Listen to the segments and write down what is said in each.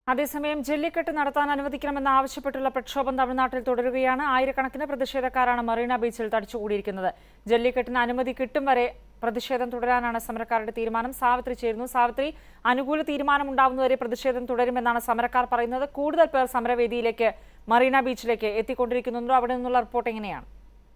അതേസമയം ജല്ലിക്കെട്ട് നടത്താൻ അനുവദിക്കണമെന്ന് ആവശ്യപ്പെട്ടുള്ള പ്രക്ഷോഭം തമിഴ്നാട്ടിൽ തുടരുകയാണ് ആയിരക്കണക്കിന് പ്രതിഷേധക്കാരാണ് മറീന ബീച്ചിൽ തടിച്ചുകൂടിയിരിക്കുന്നത് ജല്ലിക്കെട്ടിന് അനുമതി കിട്ടും വരെ പ്രതിഷേധം തുടരാനാണ് സമരക്കാരുടെ തീരുമാനം സാവിത്രി ചേരുന്നു സാവിത്രി അനുകൂല തീരുമാനമുണ്ടാവുന്നതുവരെ പ്രതിഷേധം തുടരുമെന്നാണ് സമരക്കാർ പറയുന്നത് കൂടുതൽ പേർ സമരവേദിയിലേക്ക് മറീന ബീച്ചിലേക്ക് എത്തിക്കൊണ്ടിരിക്കുന്നുണ്ടോ അവിടെ നിന്നുള്ള റിപ്പോർട്ട് എങ്ങനെയാണ്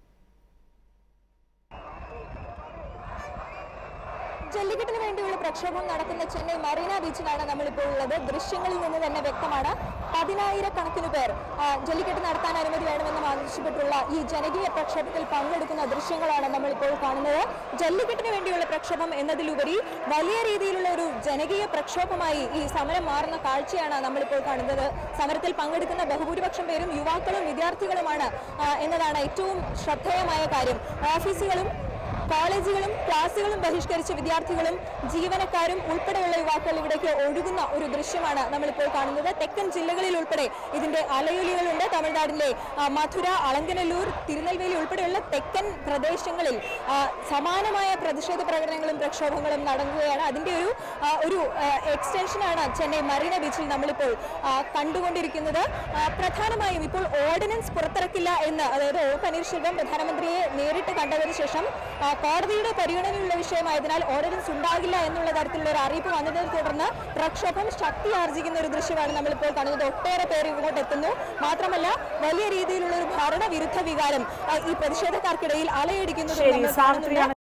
ജല്ലിക്കെട്ടിന് വേണ്ടിയുള്ള പ്രക്ഷോഭം നടക്കുന്ന ചെന്നൈ മറീന ബീച്ചിലാണ് നമ്മളിപ്പോൾ ഉള്ളത് ദൃശ്യങ്ങളിൽ നിന്ന് തന്നെ വ്യക്തമാണ് പതിനായിരക്കണക്കിന് പേർ ആ, ജല്ലിക്കെട്ട് നടത്താൻ അനുമതി വേണമെന്ന് ആവശ്യപ്പെട്ടുള്ള ഈ ജനകീയ പ്രക്ഷോഭത്തിൽ പങ്കെടുക്കുന്ന ദൃശ്യങ്ങളാണ് നമ്മളിപ്പോൾ കാണുന്നത് ജല്ലിക്കെട്ടിന് വേണ്ടിയുള്ള പ്രക്ഷോഭം എന്നതിലുപരി വലിയ രീതിയിലുള്ള ഒരു ജനകീയ പ്രക്ഷോഭമായി ഈ സമരം മാറുന്ന കാഴ്ചയാണ് നമ്മളിപ്പോൾ കാണുന്നത് സമരത്തിൽ പങ്കെടുക്കുന്ന ബഹുഭൂരിപക്ഷം പേരും യുവാക്കളും വിദ്യാർത്ഥികളുമാണ് ആ, എന്നതാണ് ഏറ്റവും ശ്രദ്ധേയമായ കാര്യം ഓഫീസുകളും കോളേജുകളും ക്ലാസുകളും ബഹിഷ്കരിച്ച വിദ്യാർത്ഥികളും ജീവനക്കാരും ഉൾപ്പെടെയുള്ള യുവാക്കൾ ഇവിടേക്ക് ഒഴുകുന്ന ഒരു ദൃശ്യമാണ് നമ്മളിപ്പോൾ കാണുന്നത് തെക്കൻ ജില്ലകളിൽ ഉൾപ്പെടെ ഇതിന്റെ അലയൊലികളുണ്ട് തമിഴ്നാടിന്റെ ആ, മധുര അളങ്കനല്ലൂർ തിരുനെൽവേലി ഉൾപ്പെടെയുള്ള തെക്കൻ പ്രദേശങ്ങളിൽ ആ, സമാനമായ പ്രതിഷേധ പ്രകടനങ്ങളും പ്രക്ഷോഭങ്ങളും നടക്കുകയാണ് അതിന്റെ ഒരു ആ, ഒരു എക്സ്റ്റൻഷനാണ് ചെന്നൈ മറീന ബീച്ചിൽ നമ്മളിപ്പോൾ ആ, കണ്ടുകൊണ്ടിരിക്കുന്നത് ആ, പ്രധാനമായും ഇപ്പോൾ ഓർഡിനൻസ് പുറത്തിറക്കില്ല എന്ന് അതായത് ഒ പന്നീർശെൽവം പ്രധാനമന്ത്രിയെ നേരിട്ട് കണ്ടതിന് ശേഷം ആ, കോടതിയുടെ പരിഗണനയുള്ള വിഷയമായതിനാൽ ഓർഡിനൻസ് ഉണ്ടാകില്ല എന്നുള്ള തരത്തിലുള്ള ഒരു അറിയിപ്പ് വന്നതിനെ തുടർന്ന് പ്രക്ഷോഭം ശക്തി ആർജിക്കുന്ന ഒരു ദൃശ്യമാണ് നമ്മളിപ്പോൾ കാണുന്നത് ഒട്ടേറെ പേര് ഇങ്ങോട്ട് എത്തുന്നു മാത്രമല്ല വലിയ രീതിയിലുള്ള ഒരു ഭരണവിരുദ്ധ വികാരം ആ, ഈ പ്രതിഷേധക്കാർക്കിടയിൽ അലയടിക്കുന്നത് ശരി നമ്മൾ കാണുന്നുണ്ട് സാവിത്രിയാണ്